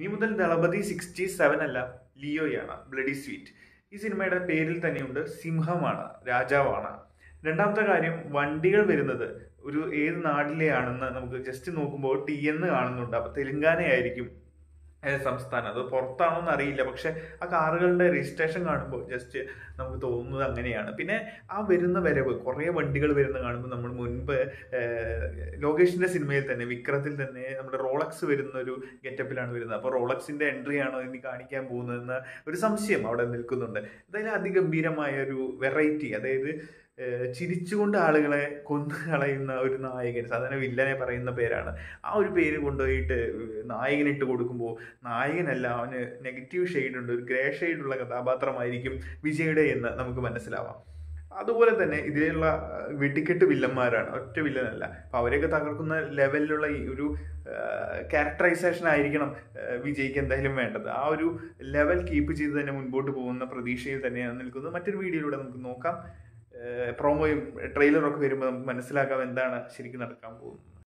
ഇനി മുതൽ Thalapathy sixty seven അല്ല ലിയോയാണ് ബ്ലഡി സ്വീറ്റ് ഈ സിനിമയുടെ പേരിൽ തന്നെയുണ്ട് സിംഹമാണ് രാജാവാണ് രണ്ടാമത്തെ കാര്യം വണ്ടികൾ വരുന്നത് ഒരു ഏത് നാട്ടിലെയാണെന്ന് നമുക്ക് ജസ്റ്റ് നോക്കുമ്പോൾ ടി എന്ന് കാണുന്നുണ്ട് അപ്പൊ തെലുങ്കാനയായിരിക്കും ഏത് സംസ്ഥാനം അത് പുറത്താണോ എന്ന് അറിയില്ല പക്ഷെ ആ കാറുകളുടെ രജിസ്ട്രേഷൻ കാണുമ്പോൾ ജസ്റ്റ് നമുക്ക് തോന്നുന്നത് അങ്ങനെയാണ് പിന്നെ ആ വരുന്ന വരവ് കുറേ വണ്ടികൾ വരുന്ന കാണുമ്പോൾ നമ്മൾ മുൻപ് ഏഹ്, ലോകേഷിന്റെ സിനിമയിൽ തന്നെ വിക്രത്തിൽ തന്നെ നമ്മുടെ റോളക്സ് വരുന്ന ഒരു ഗെറ്റപ്പിലാണ് വരുന്നത് അപ്പോൾ റോളക്സിന്റെ എൻട്രി ആണോ ഇനി കാണിക്കാൻ പോകുന്നതെന്ന് ഒരു സംശയം അവിടെ നിൽക്കുന്നുണ്ട് എന്തായാലും അതിഗംഭീരമായ ഒരു വെറൈറ്റി അതായത് ഏഹ്, ചിരിച്ചുകൊണ്ട് ആളുകളെ കൊന്നു കളയുന്ന ഒരു നായകൻ സാധാരണ വില്ലനെ പറയുന്ന പേരാണ് ആ ഒരു പേര് കൊണ്ടുപോയിട്ട് നായകനിട്ട് കൊടുക്കുമ്പോൾ നായകനല്ല അവന് നെഗറ്റീവ് ഷെയ്ഡ് ഉണ്ട് ഒരു ഗ്രേ ഷെയ്ഡുള്ള കഥാപാത്രമായിരിക്കും വിജയുടെ എന്ന് നമുക്ക് മനസ്സിലാവാം അതുപോലെ തന്നെ ഇതിലുള്ള അഹ്, വെടിക്കെട്ട് വില്ലന്മാരാണ് ഒറ്റ വില്ലനല്ല അപ്പൊ അവരെയൊക്കെ തകർക്കുന്ന ലെവലിലുള്ള ഈ ഒരു ക്യാരക്ടറൈസേഷൻ ആയിരിക്കണം അഹ്, വിജയ്ക്ക് എന്തായാലും വേണ്ടത് ആ ഒരു ലെവൽ കീപ്പ് ചെയ്ത് തന്നെ മുൻപോട്ട് പോകുന്ന പ്രതീക്ഷയിൽ തന്നെയാണ് നിൽക്കുന്നത് മറ്റൊരു വീഡിയോയിലൂടെ നമുക്ക് നോക്കാം പ്രോമോയും ട്രെയിലറും ഒക്കെ വരുമ്പോൾ നമുക്ക് മനസ്സിലാക്കാം എന്താണ് ശരിക്കും നടക്കാൻ പോകുന്നത്